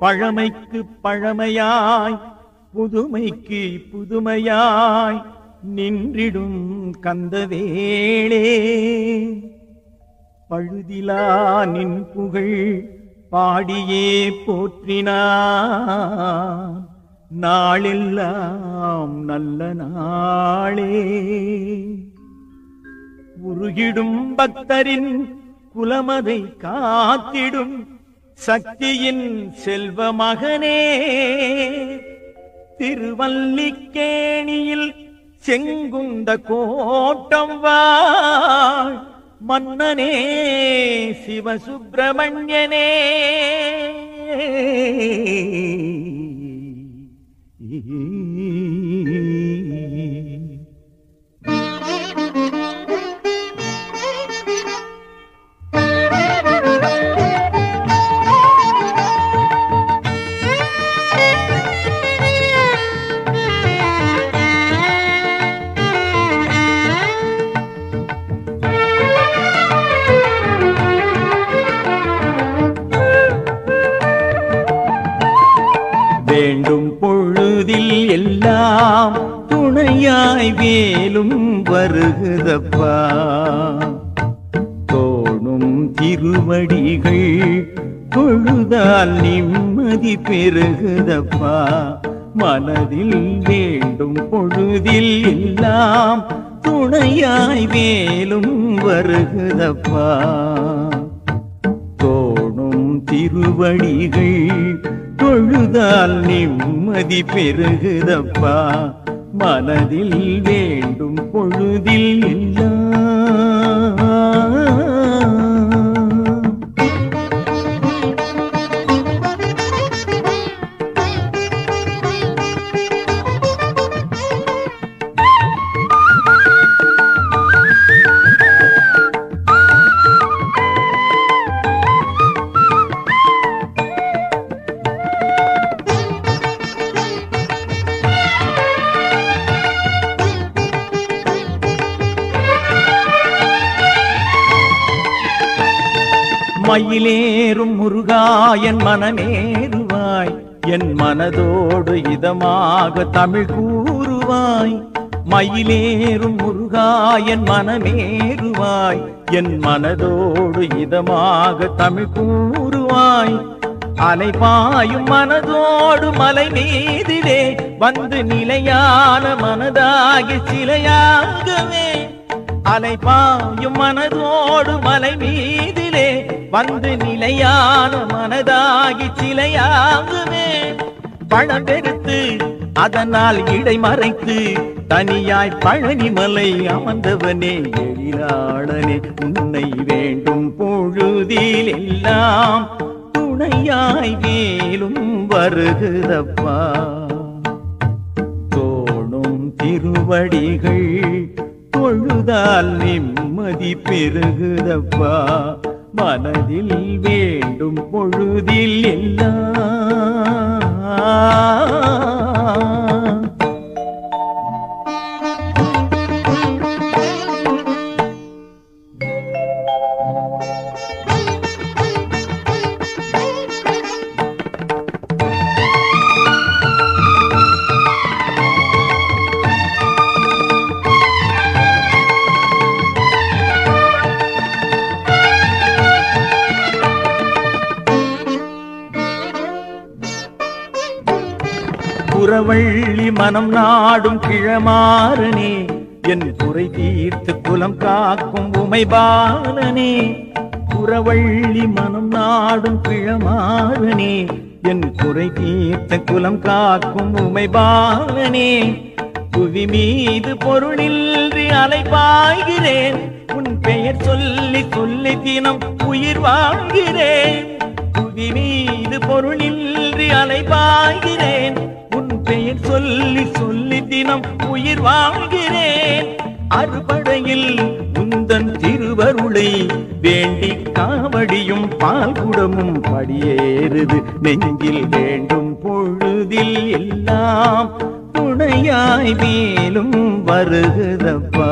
பழமைக்கு பழமையாய் புதுமைக்கு புதுமையாய் நின்றிடும் கந்தவேளே பழுதிலா நின் புகழ் பாடியே போற்றினான் நாளெல்லாம் நல்ல நாளே உருகிடும் பக்தரின் குலமதை காத்திடும் சக்தியின் செல்வ மகனே திருவல்லிக்கேணியில் செங்குந்த கோட்டம் வாழ் மன்னனே சிவசுப்பிரமணியனே வேண்டும் பொழுதில் எல்லாம் துணையாய் வேலும் வருகுதப்பா தோணும் திருவடிகள் தொழுதால் நிம்மதி பெருகுதப்பா மனதில் வேண்டும் பொழுதில் எல்லாம் துணையாய் வேலும் வருகுதப்பா தோணும் திருவடிகள் தொழுதால் நிம்மதி பெருகுதப்பா மனதில் வேண்டும் பொழுதில் எல்லாம் மயிலேறும் முருகாயன் மனமேறுவாய் என் மனதோடு இதமாக தமிழ் கூறுவாய் மயிலேறும் முருகாயன் மனமேறுவாய் என் மனதோடு இதமாக தமிழ் கூறுவாய் அலைபாயும் மனதோடு மலை மீதிலே வந்து நிலையான மனதாகி சிலையாகவே அலைபாயும் மனதோடு மலை மீதிலே வந்து நிலையான மனதாகி சிலையாகுமே பழம் பெருத்து அதனால் இடை மறைத்து தனியாய் பழனி மலை அமர்ந்தவனே எழிலாளனே உன்னை வேண்டும் பொழுதில் எல்லாம் துணையாய் வேலும் வருகுதப்பா தோணும் திருவடிகள் தொழுதால் நிம்மதி பெருகுதப்பா மனதில் வேண்டும் பொழுதில் எல்லாம் புறவள்ளி மனம் நாடும் கிழமாறனே என் குறை தீர்த்து குலம் காக்கும் உமைபாலனே புறவள்ளி மனம் நாடும் கிழமாறனே என் குறை தீர்த்த குலம் காக்கும் உமைபாலனே புவி மீது பொருளின்றி அலைபாய்கிறேன் உன் பெயர் சொல்லி சொல்லி தினம் உயிர் வாழ்கிறேன் புவி மீது பொருளின்றி அலைபாய்கிறேன் உன் பெயர் சொல்லி சொல்லி தினம் உயிர் வாழ்கிறேன் அறுபடையில் உந்தன் திருவருளை வேண்டி காவடியும் பால் குடமும் படியேறுது நெஞ்சில் வேண்டும் பொழுதில் எல்லாம் துணையாய் மேலும் வருகுதப்பா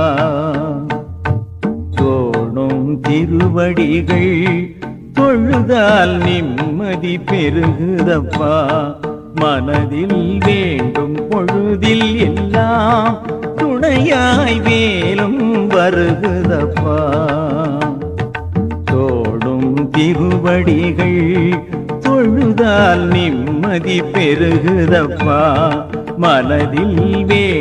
தோணும் திருவடிகள் தொழுதால் நிம்மதி நிம்மதி பெருகுதப்பா மனதில் வேண்டும் பொழுதில் எல்லாம் துணையாய் வேலும் வருகுதப்பா தோடும் திருவடிகள் தொழுதால் நிம்மதி பெருகுதப்பா மனதில் வே